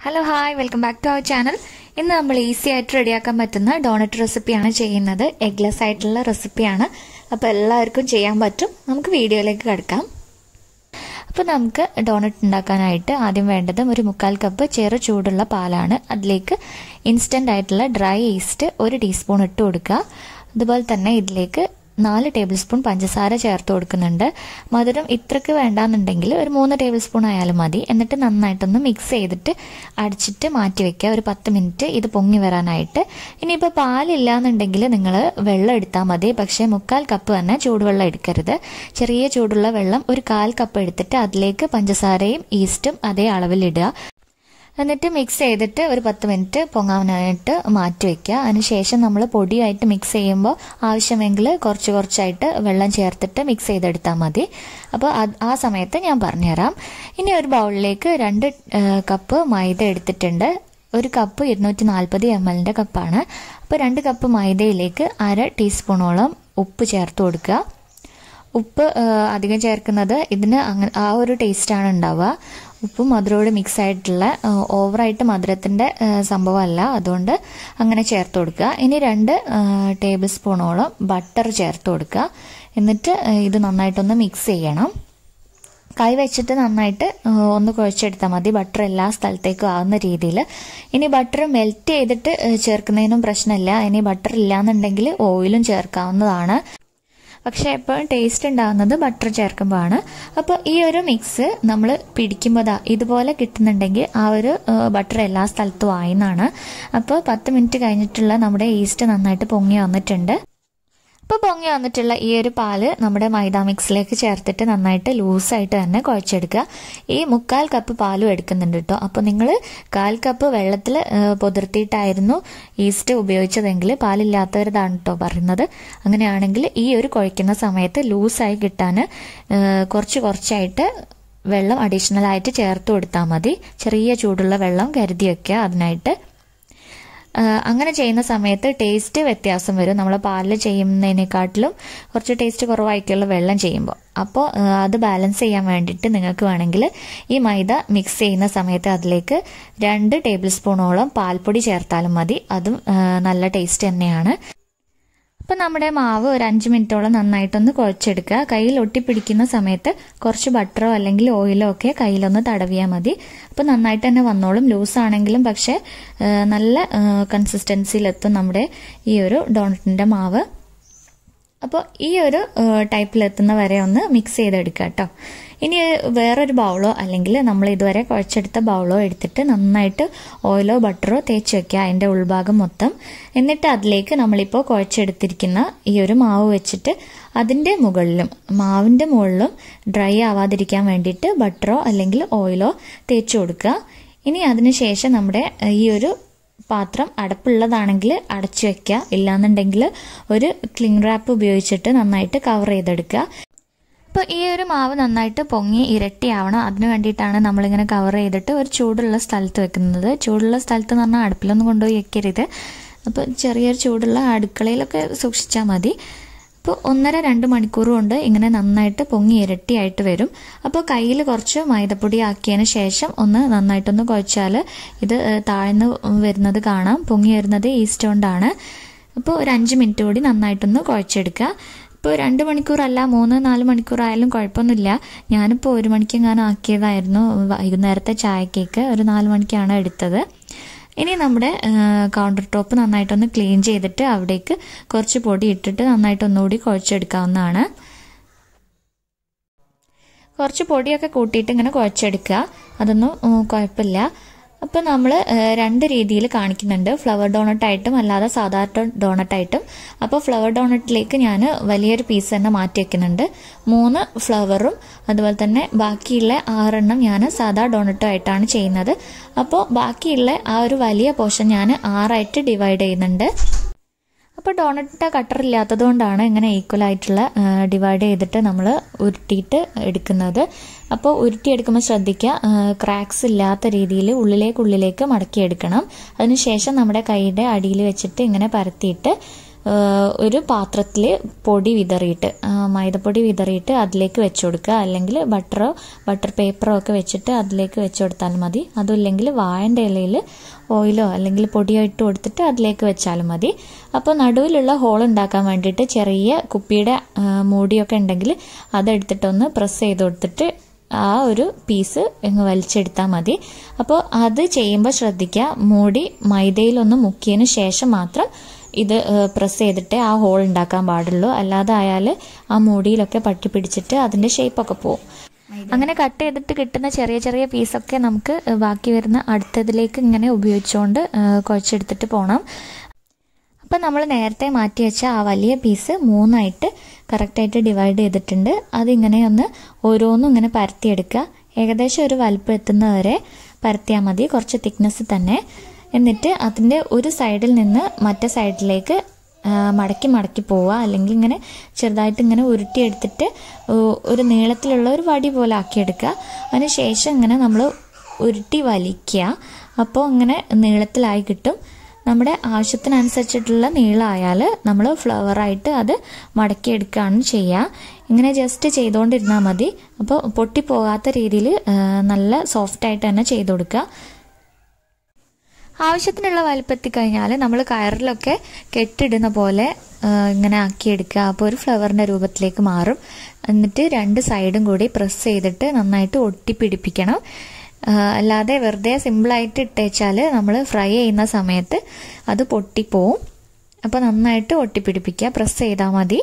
hello hi welcome back to our channel ഇന്ന് നമ്മൾ easy ആയിട്ട് റെഡിയാക്കാൻ പറ്റുന്ന ഡോണറ്റ് റെസിപ്പിയാണ് ചെയ്യുന്നത് എഗ്ലെസ് ആയിട്ടുള്ള റെസിപ്പിയാണ് അപ്പോൾ എല്ലാവർക്കും ചെയ്യാൻ പറ്റും നമുക്ക് വീഡിയോയിലേക്ക് കിടക്കാം അപ്പോൾ നമുക്ക് ഡോണറ്റ് ഉണ്ടാക്കാനായിട്ട് ആദ്യം വേണ്ടത് ഒരു മുക്കാൽ കപ്പ് ചെറു ചൂടുള്ള പാലാണ് അതിലേക്ക് ഇൻസ്റ്റൻ്റ് ആയിട്ടുള്ള ഡ്രൈ ഈസ്റ്റ് ഒരു ടീസ്പൂൺ ഇട്ട് കൊടുക്കുക അതുപോലെ തന്നെ ഇതിലേക്ക് നാല് ടേബിൾ സ്പൂൺ പഞ്ചസാര ചേർത്ത് കൊടുക്കുന്നുണ്ട് മധുരം ഇത്രക്ക് വേണ്ടാന്നുണ്ടെങ്കിൽ ഒരു മൂന്ന് ടേബിൾ സ്പൂൺ ആയാലും മതി എന്നിട്ട് നന്നായിട്ടൊന്ന് മിക്സ് ചെയ്തിട്ട് അടിച്ചിട്ട് മാറ്റി വെക്കുക ഒരു പത്ത് മിനിറ്റ് ഇത് പൊങ്ങി വരാനായിട്ട് ഇനിയിപ്പോൾ പാലില്ലാന്നുണ്ടെങ്കിൽ നിങ്ങൾ വെള്ളം എടുത്താൽ മതി പക്ഷേ മുക്കാൽ കപ്പ് തന്നെ ചൂടുവെള്ളം എടുക്കരുത് ചെറിയ ചൂടുള്ള വെള്ളം ഒരു കാൽ കപ്പ് എടുത്തിട്ട് അതിലേക്ക് പഞ്ചസാരയും ഈസ്റ്റും അതേ അളവിലിടുക എന്നിട്ട് മിക്സ് ചെയ്തിട്ട് ഒരു പത്ത് മിനിറ്റ് പൊങ്ങാനായിട്ട് മാറ്റി വെക്കുക അതിനുശേഷം നമ്മൾ പൊടിയായിട്ട് മിക്സ് ചെയ്യുമ്പോൾ ആവശ്യമെങ്കിൽ കുറച്ച് കുറച്ചായിട്ട് വെള്ളം ചേർത്തിട്ട് മിക്സ് ചെയ്തെടുത്താൽ മതി അപ്പോൾ ആ സമയത്ത് ഞാൻ പറഞ്ഞുതരാം ഇനി ഒരു ബൗളിലേക്ക് രണ്ട് കപ്പ് മൈദ എടുത്തിട്ടുണ്ട് ഒരു കപ്പ് ഇരുന്നൂറ്റി നാൽപ്പത് എം എല്ലിൻ്റെ കപ്പാണ് അപ്പോൾ രണ്ട് കപ്പ് മൈദയിലേക്ക് അര ടീസ്പൂണോളം ഉപ്പ് ചേർത്ത് കൊടുക്കുക ഉപ്പ് അധികം ചേർക്കുന്നത് ഇതിന് അങ്ങനെ ആ ഒരു ടേസ്റ്റാണ് ഉണ്ടാവുക ഉപ്പും മധുരത്തോട് മിക്സ് ആയിട്ടുള്ള ഓവറായിട്ട് മധുരത്തിൻ്റെ സംഭവമല്ല അതുകൊണ്ട് അങ്ങനെ ചേർത്ത് കൊടുക്കുക ഇനി രണ്ട് ടേബിൾ സ്പൂണോളം ബട്ടർ ചേർത്ത് കൊടുക്കുക എന്നിട്ട് ഇത് നന്നായിട്ടൊന്ന് മിക്സ് ചെയ്യണം കൈ വെച്ചിട്ട് നന്നായിട്ട് ഒന്ന് കുഴച്ചെടുത്താൽ മതി ബട്ടർ എല്ലാ സ്ഥലത്തേക്കും ആവുന്ന രീതിയിൽ ഇനി ബട്ടർ മെൽറ്റ് ചെയ്തിട്ട് ചേർക്കുന്നതിനും പ്രശ്നമില്ല ഇനി ബട്ടർ ഇല്ലാന്നുണ്ടെങ്കിൽ ഓയിലും ചേർക്കാവുന്നതാണ് പക്ഷെ എപ്പോഴും ടേസ്റ്റ് ഉണ്ടാകുന്നത് ബട്ടർ ചേർക്കുമ്പോഴാണ് അപ്പോൾ ഈ ഒരു മിക്സ് നമ്മൾ പിടിക്കുമ്പോൾ ഇതുപോലെ കിട്ടുന്നുണ്ടെങ്കിൽ ആ ഒരു ബട്ടർ എല്ലാ സ്ഥലത്തും ആയിന്നാണ് അപ്പോൾ പത്ത് മിനിറ്റ് കഴിഞ്ഞിട്ടുള്ള നമ്മുടെ ഈസ്റ്റ് നന്നായിട്ട് പൊങ്ങി വന്നിട്ടുണ്ട് അപ്പോൾ പൊങ്ങി വന്നിട്ടുള്ള ഈ ഒരു പാല് നമ്മുടെ മൈദ മിക്സിലേക്ക് ചേർത്തിട്ട് നന്നായിട്ട് ലൂസായിട്ട് തന്നെ കുഴച്ചെടുക്കുക ഈ മുക്കാൽ കപ്പ് പാലും എടുക്കുന്നുണ്ട് കേട്ടോ അപ്പോൾ നിങ്ങൾ കാൽ കപ്പ് വെള്ളത്തിൽ പൊതിർത്തിയിട്ടായിരുന്നു ഈസ്റ്റ് ഉപയോഗിച്ചതെങ്കിൽ പാലില്ലാത്തവരതാണ് കേട്ടോ പറയുന്നത് അങ്ങനെയാണെങ്കിൽ ഈ ഒരു കുഴയ്ക്കുന്ന സമയത്ത് ലൂസായി കിട്ടാൻ കുറച്ച് കുറച്ചായിട്ട് വെള്ളം അഡീഷണൽ ആയിട്ട് ചേർത്ത് കൊടുത്താൽ മതി ചെറിയ ചൂടുള്ള വെള്ളം കരുതി വയ്ക്കുക അതിനായിട്ട് അങ്ങനെ ചെയ്യുന്ന സമയത്ത് ടേസ്റ്റ് വ്യത്യാസം വരും നമ്മൾ പാലിൽ ചെയ്യുന്നതിനെക്കാട്ടിലും കുറച്ച് ടേസ്റ്റ് കുറവായിരിക്കുമല്ലോ വെള്ളം ചെയ്യുമ്പോൾ അപ്പോൾ അത് ബാലൻസ് ചെയ്യാൻ വേണ്ടിയിട്ട് നിങ്ങൾക്ക് വേണമെങ്കിൽ ഈ മൈദ മിക്സ് ചെയ്യുന്ന സമയത്ത് അതിലേക്ക് രണ്ട് ടേബിൾ സ്പൂണോളം പാൽപ്പൊടി ചേർത്താലും മതി അതും നല്ല ടേസ്റ്റ് തന്നെയാണ് അപ്പം നമ്മുടെ മാവ് ഒരു അഞ്ച് മിനിറ്റോളം നന്നായിട്ടൊന്ന് കുഴച്ചെടുക്കുക കയ്യിൽ ഒട്ടിപ്പിടിക്കുന്ന സമയത്ത് കുറച്ച് ബട്ടറോ അല്ലെങ്കിൽ ഓയിലോ ഒക്കെ കയ്യിലൊന്ന് തടവിയാൽ മതി അപ്പം നന്നായിട്ട് തന്നെ വന്നോളും ലൂസ് ആണെങ്കിലും പക്ഷേ നല്ല കൺസിസ്റ്റൻസിയിലെത്തും നമ്മുടെ ഈ ഒരു ഡോണറ്റിൻ്റെ മാവ് അപ്പോൾ ഈ ഒരു ടൈപ്പിലെത്തുന്ന വരെ ഒന്ന് മിക്സ് ചെയ്തെടുക്കുക കേട്ടോ ഇനി വേറൊരു ബൗളോ അല്ലെങ്കിൽ നമ്മൾ ഇതുവരെ കുഴച്ചെടുത്ത ബൗളോ എടുത്തിട്ട് നന്നായിട്ട് ഓയിലോ ബട്ടറോ തേച്ച് വെക്കുക അതിൻ്റെ ഉൾഭാഗം മൊത്തം എന്നിട്ട് അതിലേക്ക് നമ്മളിപ്പോൾ കുഴച്ചെടുത്തിരിക്കുന്ന ഈ ഒരു മാവ് വെച്ചിട്ട് അതിൻ്റെ മുകളിലും മാവിൻ്റെ മുകളിലും ഡ്രൈ ആവാതിരിക്കാൻ വേണ്ടിയിട്ട് ബട്ടറോ അല്ലെങ്കിൽ ഓയിലോ തേച്ച് കൊടുക്കുക ഇനി അതിനുശേഷം നമ്മുടെ ഈ ഒരു പാത്രം അടപ്പുള്ളതാണെങ്കിൽ അടച്ചു വെക്കുക ഇല്ലാന്നുണ്ടെങ്കിൽ ഒരു ക്ലിങ് റാപ്പ് ഉപയോഗിച്ചിട്ട് നന്നായിട്ട് കവർ ചെയ്തെടുക്കുക അപ്പോൾ ഈ ഒരു മാവ് നന്നായിട്ട് പൊങ്ങി ഇരട്ടിയാവണം അതിന് വേണ്ടിയിട്ടാണ് നമ്മളിങ്ങനെ കവർ ചെയ്തിട്ട് ഒരു ചൂടുള്ള സ്ഥലത്ത് വെക്കുന്നത് ചൂടുള്ള സ്ഥലത്ത് എന്ന് പറഞ്ഞാൽ അടുപ്പിലൊന്നും കൊണ്ടുപോയി വെക്കരുത് അപ്പോൾ ചെറിയൊരു ചൂടുള്ള അടുക്കളയിലൊക്കെ സൂക്ഷിച്ചാൽ മതി അപ്പോൾ ഒന്നര രണ്ട് മണിക്കൂർ കൊണ്ട് ഇങ്ങനെ നന്നായിട്ട് പൊങ്ങി ഇരട്ടിയായിട്ട് വരും അപ്പോൾ കയ്യിൽ കുറച്ച് മൈദപ്പൊടി ആക്കിയതിന് ശേഷം ഒന്ന് നന്നായിട്ടൊന്ന് കുഴച്ചാൽ ഇത് താഴ്ന്ന് വരുന്നത് കാണാം പൊങ്ങി വരുന്നത് ഈസ്റ്റ് കൊണ്ടാണ് അപ്പോൾ ഒരു അഞ്ച് മിനിറ്റ് കൂടി നന്നായിട്ടൊന്ന് കുഴച്ചെടുക്കുക ഇപ്പോൾ രണ്ട് മണിക്കൂറല്ല മൂന്ന് നാല് മണിക്കൂറായാലും കുഴപ്പമൊന്നുമില്ല ഞാനിപ്പോൾ ഒരു മണിക്കെങ്ങാനും ആക്കിയതായിരുന്നു വൈകുന്നേരത്തെ ചായക്കേക്ക് ഒരു നാല് മണിക്കാണ് എടുത്തത് ഇനി നമ്മുടെ കൗണ്ടർ ടോപ്പ് നന്നായിട്ടൊന്ന് ക്ലീൻ ചെയ്തിട്ട് അവിടേക്ക് കുറച്ച് പൊടി ഇട്ടിട്ട് നന്നായിട്ട് ഒന്നുകൂടി കുഴച്ചെടുക്കാവുന്നതാണ് കുറച്ച് പൊടിയൊക്കെ കൂട്ടിയിട്ട് ഇങ്ങനെ കുഴച്ചെടുക്കുക അതൊന്നും കുഴപ്പമില്ല അപ്പോൾ നമ്മൾ രണ്ട് രീതിയിൽ കാണിക്കുന്നുണ്ട് ഫ്ലവർ ഡോണട്ടായിട്ടും അല്ലാതെ സാധാരണ ഡോണട്ടായിട്ടും അപ്പോൾ ഫ്ലവർ ഡോണറ്റിലേക്ക് ഞാൻ വലിയൊരു പീസ് തന്നെ മാറ്റി വെക്കുന്നുണ്ട് മൂന്ന് ഫ്ലവറും അതുപോലെ തന്നെ ബാക്കിയുള്ള ആറെണ്ണം ഞാൻ സാധാ ഡോണറ്റും ആയിട്ടാണ് ചെയ്യുന്നത് അപ്പോൾ ബാക്കിയുള്ള ആ ഒരു വലിയ പോർഷൻ ഞാൻ ആറായിട്ട് ഡിവൈഡ് ചെയ്യുന്നുണ്ട് അപ്പോൾ ഡോണറ്റിൻ്റെ കട്ടർ ഇല്ലാത്തത് കൊണ്ടാണ് ഇങ്ങനെ ഈക്വൽ ആയിട്ടുള്ള ഡിവൈഡ് ചെയ്തിട്ട് നമ്മൾ ഉരുട്ടിയിട്ട് എടുക്കുന്നത് അപ്പോൾ ഉരുട്ടിയെടുക്കുമ്പോൾ ശ്രദ്ധിക്കുക ക്രാക്സ് ഇല്ലാത്ത രീതിയിൽ ഉള്ളിലേക്ക് ഉള്ളിലേക്ക് മടക്കിയെടുക്കണം അതിനുശേഷം നമ്മുടെ കൈയുടെ അടിയിൽ വെച്ചിട്ട് ഇങ്ങനെ പരത്തിയിട്ട് ഒരു പാത്രത്തിൽ പൊടി വിതറിയിട്ട് മൈദപ്പൊടി വിതറിയിട്ട് അതിലേക്ക് വെച്ച് കൊടുക്കുക അല്ലെങ്കിൽ ബട്ടറോ ബട്ടർ പേപ്പറോ ഒക്കെ വെച്ചിട്ട് അതിലേക്ക് വെച്ച് കൊടുത്താൽ മതി അതുമില്ലെങ്കിൽ വാഴൻ്റെ ഇലയിൽ ഓയിലോ അല്ലെങ്കിൽ പൊടിയോ ഇട്ട് കൊടുത്തിട്ട് അതിലേക്ക് വെച്ചാലും മതി അപ്പോൾ നടുവിലുള്ള ഹോൾ ഉണ്ടാക്കാൻ വേണ്ടിയിട്ട് ചെറിയ കുപ്പിയുടെ മൂടിയൊക്കെ ഉണ്ടെങ്കിൽ അതെടുത്തിട്ടൊന്ന് പ്രസ് ചെയ്ത് കൊടുത്തിട്ട് ആ ഒരു പീസ് ഇങ്ങ് വലിച്ചെടുത്താൽ മതി അപ്പോൾ അത് ചെയ്യുമ്പോൾ ശ്രദ്ധിക്കുക മൂടി മൈദയിലൊന്ന് മുക്കിയതിന് ശേഷം മാത്രം ഇത് പ്രസ് ചെയ്തിട്ട് ആ ഹോൾ ഉണ്ടാക്കാൻ പാടുള്ളൂ അല്ലാതെ ആയാൽ ആ മൂടിയിലൊക്കെ പറ്റി പിടിച്ചിട്ട് അതിൻ്റെ ഷേപ്പൊക്കെ പോകും അങ്ങനെ കട്ട് ചെയ്തിട്ട് കിട്ടുന്ന ചെറിയ ചെറിയ പീസൊക്കെ നമുക്ക് ബാക്കി വരുന്ന അടുത്തതിലേക്ക് ഇങ്ങനെ ഉപയോഗിച്ചുകൊണ്ട് കുഴച്ചെടുത്തിട്ട് പോകണം അപ്പം നമ്മൾ നേരത്തെ മാറ്റി വെച്ച ആ വലിയ പീസ് മൂന്നായിട്ട് കറക്റ്റായിട്ട് ഡിവൈഡ് ചെയ്തിട്ടുണ്ട് അതിങ്ങനെ ഒന്ന് ഓരോന്നും ഇങ്ങനെ പരത്തിയെടുക്കുക ഏകദേശം ഒരു വലിപ്പം എത്തുന്നവരെ പരത്തിയാൽ മതി കുറച്ച് തിക്നെസ് തന്നെ എന്നിട്ട് അതിൻ്റെ ഒരു സൈഡിൽ നിന്ന് മറ്റേ സൈഡിലേക്ക് മടക്കി മടക്കി പോവുക അല്ലെങ്കിൽ ഇങ്ങനെ ചെറുതായിട്ട് ഇങ്ങനെ ഉരുട്ടിയെടുത്തിട്ട് ഒരു നീളത്തിലുള്ള ഒരു വടി പോലെ ആക്കിയെടുക്കുക അതിന് ശേഷം ഇങ്ങനെ നമ്മൾ ഉരുട്ടി വലിക്കുക അപ്പോൾ ഇങ്ങനെ നീളത്തിലായി കിട്ടും നമ്മുടെ ആവശ്യത്തിനനുസരിച്ചിട്ടുള്ള നീളമായാൽ നമ്മൾ ഫ്ലവറായിട്ട് അത് മടക്കിയെടുക്കുകയാണ് ചെയ്യുക ഇങ്ങനെ ജസ്റ്റ് ചെയ്തുകൊണ്ടിരുന്നാൽ മതി അപ്പോൾ പൊട്ടിപ്പോകാത്ത രീതിയിൽ നല്ല സോഫ്റ്റായിട്ട് തന്നെ ചെയ്ത് കൊടുക്കുക ആവശ്യത്തിനുള്ള വലുപ്പത്തി കഴിഞ്ഞാൽ നമ്മൾ കയറിലൊക്കെ കെട്ടിടുന്ന പോലെ ഇങ്ങനെ ആക്കിയെടുക്കുക അപ്പോൾ ഒരു ഫ്ലവറിൻ്റെ രൂപത്തിലേക്ക് മാറും എന്നിട്ട് രണ്ട് സൈഡും കൂടി പ്രസ് ചെയ്തിട്ട് നന്നായിട്ട് ഒട്ടിപ്പിടിപ്പിക്കണം അല്ലാതെ വെറുതെ സിമ്പിളായിട്ട് ഇട്ടേച്ചാൽ നമ്മൾ ഫ്രൈ ചെയ്യുന്ന സമയത്ത് അത് പൊട്ടിപ്പോവും അപ്പോൾ നന്നായിട്ട് ഒട്ടിപ്പിടിപ്പിക്കുക പ്രസ് ചെയ്താൽ മതി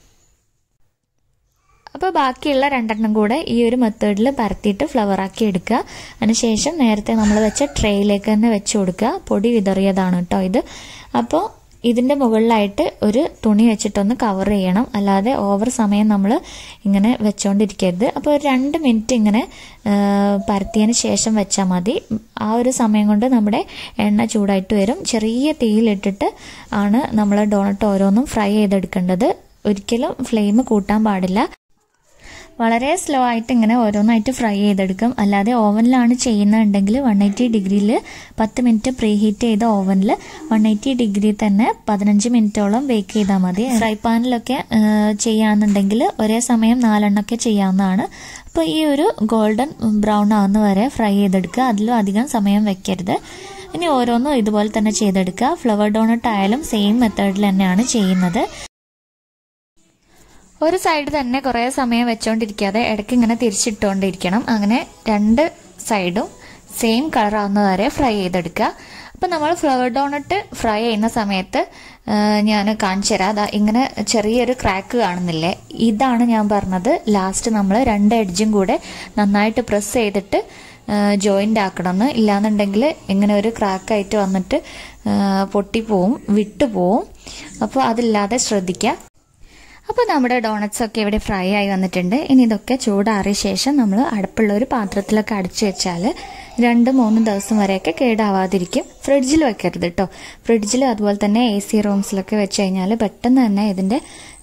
അപ്പോൾ ബാക്കിയുള്ള രണ്ടെണ്ണം കൂടെ ഈ ഒരു മെത്തേഡിൽ പരത്തിയിട്ട് ഫ്ലവർ ആക്കി എടുക്കുക അതിനുശേഷം നേരത്തെ നമ്മൾ വെച്ച ട്രേയിലേക്ക് തന്നെ വെച്ച് കൊടുക്കുക പൊടി വിതറിയതാണ് കേട്ടോ ഇത് അപ്പോൾ ഇതിൻ്റെ മുകളിലായിട്ട് ഒരു തുണി വെച്ചിട്ടൊന്ന് കവർ ചെയ്യണം അല്ലാതെ ഓവർ സമയം നമ്മൾ ഇങ്ങനെ വെച്ചുകൊണ്ടിരിക്കരുത് അപ്പോൾ ഒരു രണ്ട് മിനിറ്റ് ഇങ്ങനെ പരത്തിയതിന് ശേഷം വെച്ചാൽ മതി ആ ഒരു സമയം കൊണ്ട് നമ്മുടെ എണ്ണ ചൂടായിട്ട് വരും ചെറിയ തീയിലിട്ടിട്ട് ആണ് നമ്മൾ ഡോണട്ട് ഓരോന്നും ഫ്രൈ ചെയ്തെടുക്കേണ്ടത് ഒരിക്കലും ഫ്ലെയിം കൂട്ടാൻ പാടില്ല വളരെ സ്ലോ ആയിട്ട് ഇങ്ങനെ ഓരോന്നായിട്ട് ഫ്രൈ ചെയ്തെടുക്കും അല്ലാതെ ഓവനിലാണ് ചെയ്യുന്നുണ്ടെങ്കിൽ വൺ എയ്റ്റി ഡിഗ്രിയിൽ പത്ത് മിനിറ്റ് പ്രീ ഹീറ്റ് ചെയ്ത ഓവനിൽ വൺ എയ്റ്റി ഡിഗ്രി തന്നെ പതിനഞ്ച് മിനിറ്റോളം ബേക്ക് ചെയ്താൽ മതി ഫ്രൈ പാനിലൊക്കെ ചെയ്യുകയാണെന്നുണ്ടെങ്കിൽ ഒരേ സമയം നാലെണ്ണൊക്കെ ചെയ്യാവുന്നതാണ് അപ്പോൾ ഈ ഒരു ഗോൾഡൻ ബ്രൗൺ ആവുന്ന വരെ ഫ്രൈ ചെയ്തെടുക്കുക അതിലും അധികം സമയം വെക്കരുത് ഇനി ഓരോന്നും ഇതുപോലെ തന്നെ ചെയ്തെടുക്കുക ഫ്ലവർ ഡോണട്ട് ആയാലും സെയിം മെത്തേഡിൽ തന്നെയാണ് ചെയ്യുന്നത് ഒരു സൈഡ് തന്നെ കുറേ സമയം വെച്ചുകൊണ്ടിരിക്കാതെ ഇടയ്ക്ക് ഇങ്ങനെ തിരിച്ചിട്ടുകൊണ്ടിരിക്കണം അങ്ങനെ രണ്ട് സൈഡും സെയിം കളർ ആവുന്ന വരെ ഫ്രൈ ചെയ്തെടുക്കുക അപ്പം നമ്മൾ ഫ്ലവർ ഡോണട്ട് ഫ്രൈ ചെയ്യുന്ന സമയത്ത് ഞാൻ കാണിച്ചു തരാം അതാ ഇങ്ങനെ ചെറിയൊരു ക്രാക്ക് കാണുന്നില്ലേ ഇതാണ് ഞാൻ പറഞ്ഞത് ലാസ്റ്റ് നമ്മൾ രണ്ട് എഡ്ജും കൂടെ നന്നായിട്ട് പ്രസ് ചെയ്തിട്ട് ജോയിൻ്റ് ആക്കണമെന്ന് ഇല്ലാന്നുണ്ടെങ്കിൽ ഇങ്ങനെ ഒരു ക്രാക്കായിട്ട് വന്നിട്ട് പൊട്ടിപ്പോവും വിട്ടുപോവും അപ്പോൾ അതില്ലാതെ ശ്രദ്ധിക്കുക അപ്പോൾ നമ്മുടെ ഡോണറ്റ്സ് ഒക്കെ ഇവിടെ ഫ്രൈ ആയി വന്നിട്ടുണ്ട് ഇനി ഇതൊക്കെ ചൂടാറിയ ശേഷം നമ്മൾ അടുപ്പുള്ള ഒരു പാത്രത്തിലൊക്കെ അടച്ചു വെച്ചാൽ രണ്ട് മൂന്ന് ദിവസം വരെയൊക്കെ കേടാവാതിരിക്കും ഫ്രിഡ്ജിൽ വെക്കരുത് കേട്ടോ ഫ്രിഡ്ജിൽ അതുപോലെ തന്നെ എ സി റൂംസിലൊക്കെ വെച്ച് കഴിഞ്ഞാൽ പെട്ടെന്ന് തന്നെ ഇതിൻ്റെ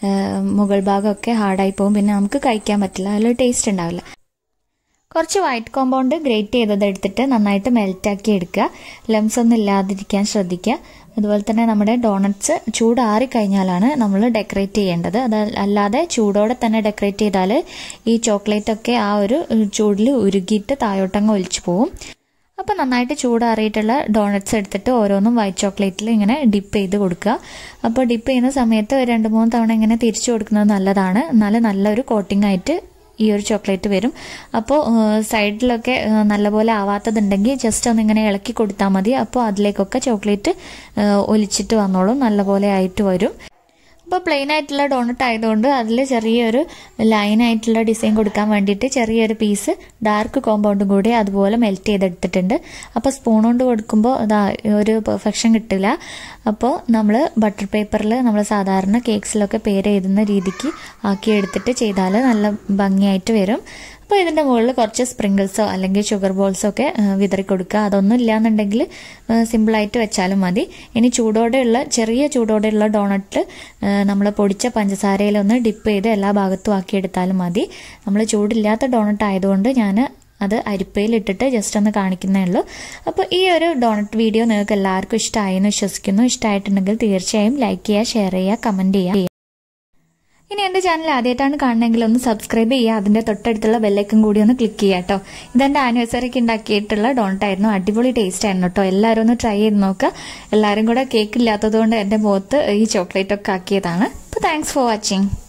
മുകൾ ഭാഗമൊക്കെ ഹാർഡായി പോകും പിന്നെ നമുക്ക് കഴിക്കാൻ പറ്റില്ല അതിൽ ടേസ്റ്റ് ഉണ്ടാവില്ല കുറച്ച് വൈറ്റ് കോമ്പൗണ്ട് ഗ്രേറ്റ് ചെയ്തത് എടുത്തിട്ട് നന്നായിട്ട് മെൽറ്റാക്കി എടുക്കുക ലംസ് ഒന്നും ഇല്ലാതിരിക്കാൻ ശ്രദ്ധിക്കുക അതുപോലെ തന്നെ നമ്മുടെ ഡോണറ്റ്സ് ചൂടാറി കഴിഞ്ഞാലാണ് നമ്മൾ ഡെക്കറേറ്റ് ചെയ്യേണ്ടത് അത് അല്ലാതെ ചൂടോടെ തന്നെ ഡെക്കറേറ്റ് ചെയ്താൽ ഈ ചോക്ലേറ്റ് ഒക്കെ ആ ഒരു ചൂടിൽ ഉരുകിയിട്ട് താഴോട്ടങ്ങ് ഒലിച്ചു പോകും അപ്പോൾ നന്നായിട്ട് ചൂടാറിയിട്ടുള്ള ഡോണറ്റ്സ് എടുത്തിട്ട് ഓരോന്നും വൈറ്റ് ചോക്ലേറ്റിൽ ഇങ്ങനെ ഡിപ്പ് ചെയ്ത് കൊടുക്കുക അപ്പോൾ ഡിപ്പ് ചെയ്യുന്ന സമയത്ത് രണ്ട് മൂന്ന് തവണ ഇങ്ങനെ തിരിച്ചു കൊടുക്കുന്നത് നല്ലതാണ് എന്നാലും നല്ലൊരു കോട്ടിംഗ് ആയിട്ട് ഈ ഒരു ചോക്ലേറ്റ് വരും അപ്പോൾ സൈഡിലൊക്കെ നല്ലപോലെ ആവാത്തതുണ്ടെങ്കിൽ ജസ്റ്റ് ഒന്ന് ഇങ്ങനെ ഇളക്കി കൊടുത്താൽ മതി അപ്പോൾ അതിലേക്കൊക്കെ ചോക്ലേറ്റ് ഒലിച്ചിട്ട് വന്നോളും നല്ലപോലെ ആയിട്ട് വരും അപ്പോൾ പ്ലെയിൻ ആയിട്ടുള്ള ഡോണറ്റ് ആയതുകൊണ്ട് അതിൽ ചെറിയൊരു ലൈൻ ആയിട്ടുള്ള ഡിസൈൻ കൊടുക്കാൻ വേണ്ടിയിട്ട് ചെറിയൊരു പീസ് ഡാർക്ക് കോമ്പൗണ്ടും കൂടി അതുപോലെ മെൽറ്റ് ചെയ്തെടുത്തിട്ടുണ്ട് അപ്പോൾ സ്പൂൺ കൊണ്ട് കൊടുക്കുമ്പോൾ അതാ ഒരു പെർഫെക്ഷൻ കിട്ടില്ല അപ്പോൾ നമ്മൾ ബട്ടർ പേപ്പറിൽ നമ്മൾ സാധാരണ കേക്ക്സിലൊക്കെ പേര് എഴുതുന്ന രീതിക്ക് ആക്കി എടുത്തിട്ട് ചെയ്താൽ നല്ല ഭംഗിയായിട്ട് വരും അപ്പോൾ ഇതിൻ്റെ മുകളിൽ കുറച്ച് സ്പ്രിങ്കിൾസോ അല്ലെങ്കിൽ ഷുഗർ ബോൾസോ ഒക്കെ വിതറി കൊടുക്കുക അതൊന്നും ഇല്ലാന്നുണ്ടെങ്കിൽ സിമ്പിളായിട്ട് വെച്ചാലും മതി ഇനി ചൂടോടെയുള്ള ചെറിയ ചൂടോടെയുള്ള ഡോണറ്റിൽ നമ്മൾ പൊടിച്ച പഞ്ചസാരയിലൊന്ന് ഡിപ്പ് ചെയ്ത് എല്ലാ ഭാഗത്തും ആക്കിയെടുത്താലും മതി നമ്മൾ ചൂടില്ലാത്ത ഡോണറ്റ് ആയതുകൊണ്ട് ഞാൻ അത് അരിപ്പയിലിട്ടിട്ട് ജസ്റ്റ് ഒന്ന് കാണിക്കുന്നേ ഉള്ളൂ അപ്പോൾ ഈ ഒരു ഡോണറ്റ് വീഡിയോ നിങ്ങൾക്ക് എല്ലാവർക്കും ഇഷ്ടമായെന്ന് വിശ്വസിക്കുന്നു ഇഷ്ടമായിട്ടുണ്ടെങ്കിൽ തീർച്ചയായും ലൈക്ക് ചെയ്യുക ഷെയർ ചെയ്യുക കമൻറ്റ് ചെയ്യുക ഇനി എൻ്റെ ചാനൽ ആദ്യമായിട്ടാണ് കാണണമെങ്കിൽ ഒന്ന് സബ്സ്ക്രൈബ് ചെയ്യുക അതിൻ്റെ തൊട്ടടുത്തുള്ള ബെല്ലൈക്കൻ കൂടി ഒന്ന് ക്ലിക്ക് ചെയ്യുക കേട്ടോ ഇതെൻ്റെ ആനിവേഴ്സറിക്ക് ഉണ്ടാക്കിയിട്ടുള്ള ഡോണറ്റ് ആയിരുന്നു അടിപൊളി ടേസ്റ്റ് ആയിരുന്നു കേട്ടോ എല്ലാവരും ഒന്ന് ട്രൈ ചെയ്ത് നോക്കുക എല്ലാവരും കൂടെ കേക്ക് ഇല്ലാത്തതുകൊണ്ട് എൻ്റെ മുഖത്ത് ഈ ചോക്ലേറ്റ് ഒക്കെ ആക്കിയതാണ് അപ്പോൾ താങ്ക്സ് ഫോർ വാച്ചിങ്